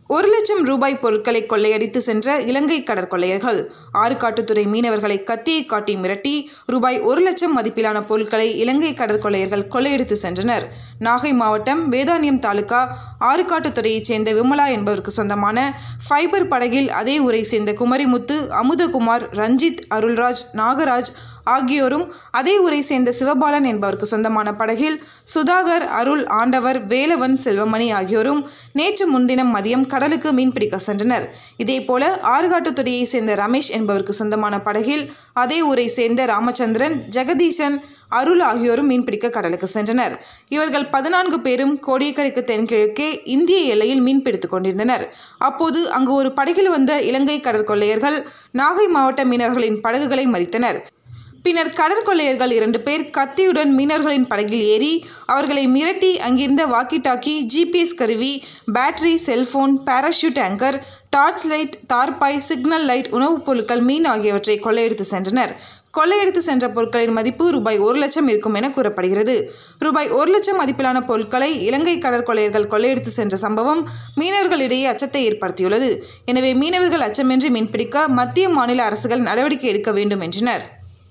ஒரு லட்சம் ரூபாய் பொருட்களை கொள்ளையடித்து சென்ற இலங்கை கடற்கொள்ளையர்கள் ஆறுகாட்டுத்துறை மீனவர்களை கத்தியை காட்டி மிரட்டி ரூபாய் ஒரு லட்சம் மதிப்பிலான பொருட்களை இலங்கை கடற்கொள்ளையர்கள் கொள்ளையடித்து சென்றனர் நாகை மாவட்டம் வேதானியம் தாலுகா ஆறுகாட்டுத்துறையைச் சேர்ந்த விமலா என்பவருக்கு சொந்தமான ஃபைபர் படகில் அதே ஊரை சேர்ந்த குமரிமுத்து அமுதகுமார் ரஞ்சித் அருள்ராஜ் நாகராஜ் ஆகியோரும் அதே ஊரை சேர்ந்த சிவபாலன் என்பவருக்கு சொந்தமான படகில் சுதாகர் அருள் ஆண்டவர் வேலவன் செல்வமணி ஆகியோரும் நேற்று முன்தினம் மதியம் கடலுக்கு மீன்பிடிக்க சென்றனர் இதேபோல ஆறுகாட்டுத்துறையை சேர்ந்த ரமேஷ் என்பவருக்கு சொந்தமான படகில் அதே ஊரை சேர்ந்த ராமச்சந்திரன் ஜெகதீசன் அருள் ஆகியோரும் மீன்பிடிக்க கடலுக்கு சென்றனர் இவர்கள் பதினான்கு பேரும் கோடியக்கரைக்கு தென்கிழக்கே இந்திய எல்லையில் மீன்பிடித்துக் கொண்டிருந்தனர் அப்போது அங்கு ஒரு படகில் வந்த இலங்கை கடற்கொள்ளையர்கள் நாகை மாவட்ட மீனவர்களின் படகுகளை மறித்தனர் பின்னர் கடற்கொள்ளையர்கள் இரண்டு பேர் கத்தியுடன் மீனவர்களின் படகில் ஏறி அவர்களை மிரட்டி அங்கிருந்த வாக்கி டாக்கி ஜிபிஎஸ் கருவி battery cellphone parachute anchor torch light தார்பாய் சிக்னல் லைட் உணவுப் பொருட்கள் மீன் ஆகியவற்றை கொள்ளையடித்து சென்றனர் கொள்ளையடித்து சென்ற பொருட்களின் மதிப்பு ரூபாய் ஒரு லட்சம் இருக்கும் என கூறப்படுகிறது ரூபாய் ஒரு லட்சம் மதிப்பிலான பொருட்களை இலங்கை கடற்கொள்ளையர்கள் கொள்ளையடித்து சென்ற சம்பவம் மீனவர்களிடையே அச்சத்தை ஏற்படுத்தியுள்ளது எனவே மீனவர்கள் அச்சமின்றி மீன்பிடிக்க மத்திய மாநில அரசுகள் நடவடிக்கை எடுக்க வேண்டும் என்றனர்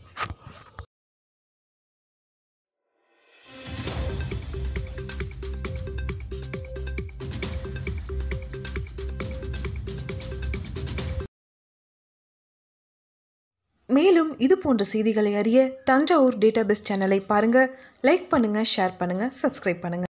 மேலும் இது போன்ற செய்திகளை அறிய தஞ்சாவூர் டேட்டாபேஸ் சேனலை பாருங்கள் லைக் பண்ணுங்கள் ஷேர் பண்ணுங்கள் சப்ஸ்கிரைப் பண்ணுங்கள்